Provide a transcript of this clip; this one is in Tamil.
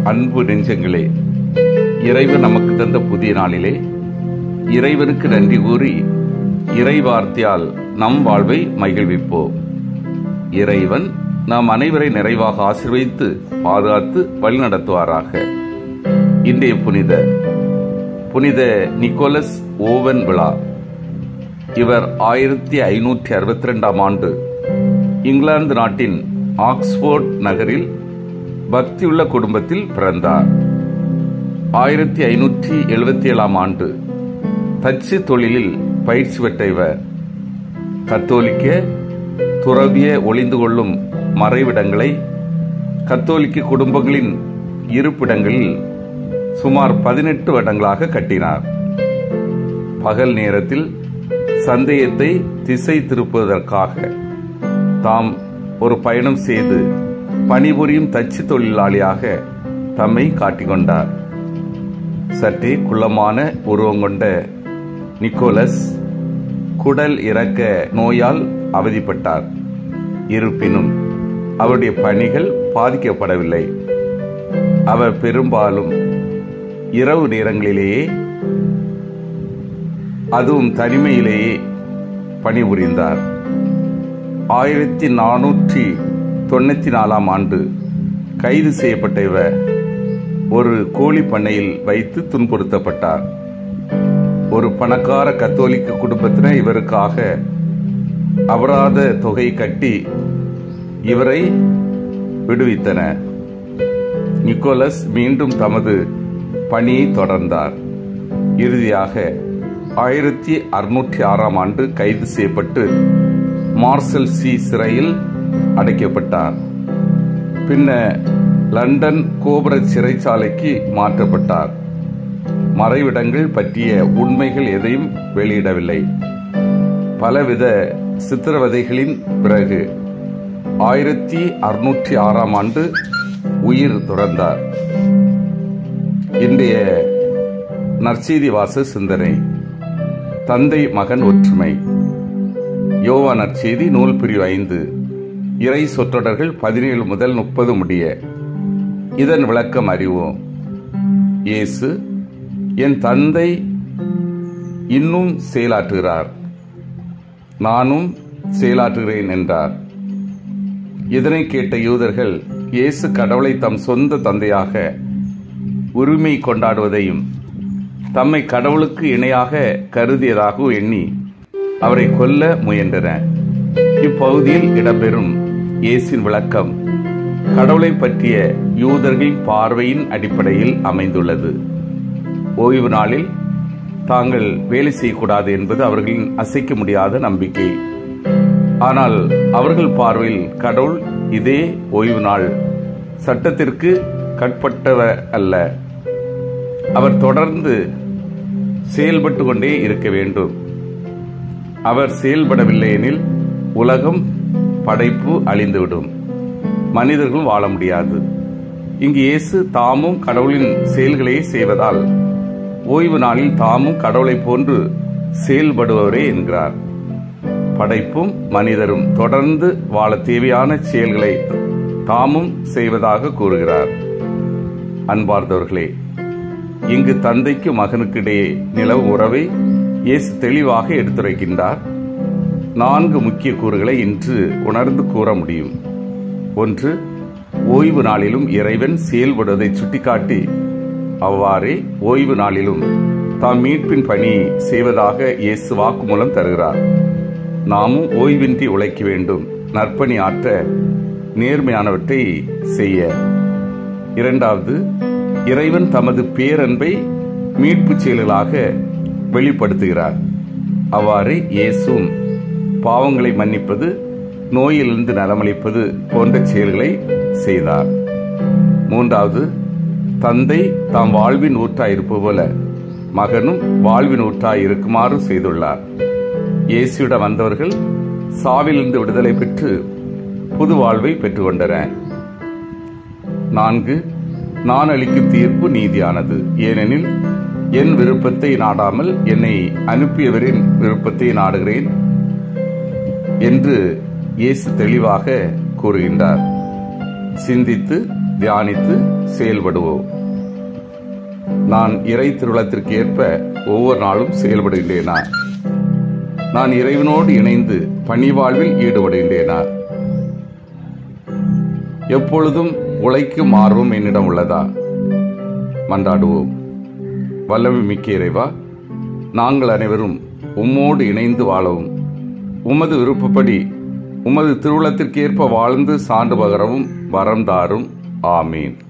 அன்பு நெஞ்சங்களே இறைவன் நமக்கு தந்த புதிய நாளிலே இறைவனுக்கு நன்றி கூறி இறை வார்த்தையால் நம் வாழ்வை மகிழ்விப்போம் இறைவன் நாம் அனைவரை நிறைவாக ஆசீர்வதித்து பாதுகாத்து வழிநடத்துவாராக இன்றைய புனித புனித நிக்கோலஸ் ஓவன் விழா இவர் ஆயிரத்தி ஐநூற்றி அறுபத்தி ரெண்டாம் ஆண்டு இங்கிலாந்து நாட்டின் ஆக்ஸ்போர்ட் நகரில் பக்தியுள்ள குடும்பத்தில் பிறந்தார் ஆயிரத்தி ஐநூற்றி எழுபத்தி ஏழாம் ஆண்டு தச்சு தொழிலில் பயிற்சி பெற்ற இவர் கத்தோலிக்க துறவிய ஒளிந்து கொள்ளும் மறைவிடங்களை கத்தோலிக்க குடும்பங்களின் இருப்பிடங்களில் சுமார் பதினெட்டு வருடங்களாக கட்டினார் பகல் நேரத்தில் சந்தேகத்தை திசை திருப்புவதற்காக தாம் ஒரு பயணம் செய்து பணிபுரியும் தச்சு தொழிலாளியாக தம்மை காட்டிக்கொண்டார் சற்றே குள்ளமான உருவம் கொண்ட நிக்கோலஸ் குடல் இறக்க நோயால் அவதிப்பட்டார் இருப்பினும் அவருடைய பணிகள் பாதிக்கப்படவில்லை அவர் பெரும்பாலும் இரவு நேரங்களிலேயே அதுவும் தனிமையிலேயே பணிபுரிந்தார் ஆயிரத்தி நானூற்றி தொண்ணூற்றி நாலாம் ஆண்டு கைது செய்யப்பட்ட இவர் ஒரு கோழி பண்ணையில் வைத்து துன்புறுத்தப்பட்டார் ஒரு பணக்கார கத்தோலிக்க குடும்பத்தினர் இவருக்காக அபராத தொகை கட்டி இவரை விடுவித்தனர் நிக்கோலஸ் மீண்டும் தமது பணியை தொடர்ந்தார் இறுதியாக ஆயிரத்தி அறுநூற்றி ஆறாம் ஆண்டு கைது செய்யப்பட்டு மார்சல் சி சிறையில் அடைக்கப்பட்டார் பின்னர் லண்டன் கோபுர சிறைச்சாலைக்கு மாற்றப்பட்டார் மறைவிடங்கள் பற்றிய உண்மைகள் எதையும் வெளியிடவில்லை பலவித சித்திரவதைகளின் பிறகு ஆயிரத்தி அறுநூற்றி ஆறாம் ஆண்டு உயிர் துறந்தார் இன்றைய நற்செய்தி வாச சிந்தனை தந்தை மகன் ஒற்றுமை யோவா நற்செய்தி நூல் பிரிவு ஐந்து இறை சொற்றொடர்கள் பதினேழு முதல் முப்பது முடிய இதன் விளக்கம் அறிவோம் இயேசு என் தந்தை இன்னும் செயலாற்றுகிறார் நானும் செயலாற்றுகிறேன் என்றார் இதனை கேட்ட யூதர்கள் இயேசு கடவுளை தம் சொந்த தந்தையாக உரிமை கொண்டாடுவதையும் தம்மை கடவுளுக்கு இணையாக கருதியதாகவும் எண்ணி அவரை கொல்ல முயன்றனர் இப்பகுதியில் இடம்பெறும் இயேசின் விளக்கம் கடவுளை பற்றிய யூதர்களின் பார்வையின் அடிப்படையில் அமைந்துள்ளது ஓய்வு நாளில் தாங்கள் வேலை செய்யக்கூடாது என்பது அவர்களின் அசைக்க முடியாத நம்பிக்கை ஆனால் அவர்கள் பார்வையில் கடவுள் இதே ஓய்வு நாள் சட்டத்திற்கு கட்பட்டவர் அல்ல அவர் தொடர்ந்து செயல்பட்டு கொண்டே இருக்க வேண்டும் அவர் செயல்படவில்லை எனில் உலகம் படைப்பு அழிந்துவிடும் மனிதர்களும் வாழ முடியாது இங்கு இயேசு தாமும் கடவுளின் செயல்களை செய்வதால் ஓய்வு நாளில் தாமும் கடவுளை போன்று செயல்படுபவரே என்கிறார் படைப்பும் மனிதரும் தொடர்ந்து வாழ தேவையான செயல்களை தாமும் செய்வதாக கூறுகிறார் அன்பார்ந்தவர்களே இங்கு தந்தைக்கு மகனுக்கு இடையே நிலவும் உறவை இயேசு தெளிவாக எடுத்துரைக்கின்றார் நான்கு முக்கிய கூறுகளை இன்று உணர்ந்து கூற முடியும் ஒன்று ஓய்வு நாளிலும் இறைவன் செயல்படுவதை சுட்டிக்காட்டி அவ்வாறே ஓய்வு நாளிலும் தாம் மீட்பின் பணி செய்வதாக இயேசு வாக்குமூலம் தருகிறார் நாமும் ஓய்வின்றி உழைக்க வேண்டும் நற்பணி ஆற்ற நேர்மையானவற்றை செய்ய இரண்டாவது இறைவன் தமது பேரன்பை மீட்பு செயல்களாக வெளிப்படுத்துகிறார் அவ்வாறு இயேசும் பாவங்களை மன்னிப்பது நோயிலிருந்து நலமளிப்பது போன்ற செயல்களை செய்தார் மூன்றாவது தந்தை தாம் வாழ்வின் ஊற்றாய் இருப்பது போல மகனும் வாழ்வின் ஊற்றாய் இருக்குமாறு செய்துள்ளார் இயேசுவிடம் வந்தவர்கள் சாவிலிருந்து விடுதலை பெற்று புது வாழ்வை பெற்றுக்கொண்டனர் நான்கு நான் அளிக்கும் தீர்ப்பு நீதியானது ஏனெனில் என் விருப்பத்தை நாடாமல் என்னை அனுப்பியவரின் விருப்பத்தை நாடுகிறேன் என்று இயேசு தெளிவாக கூறுகின்றார் சிந்தித்து தியானித்து செயல்படுவோம் நான் இறை திருளத்திற்கு ஏற்ப ஒவ்வொரு நாளும் செயல்படுகின்றேனா நான் இறைவனோடு இணைந்து பணிவாழ்வில் ஈடுபடுகின்றேனா எப்பொழுதும் உழைக்கும் ஆர்வம் என்னிடம் உள்ளதா மன்றாடுவோம் வல்லமை மிக்க இறைவா நாங்கள் அனைவரும் உம்மோடு இணைந்து வாழவும் உமது விருப்பப்படி உமது திருவுளத்திற்கேற்ப வாழ்ந்து சான்று பகரவும் வரம் தாரும் ஆமீன்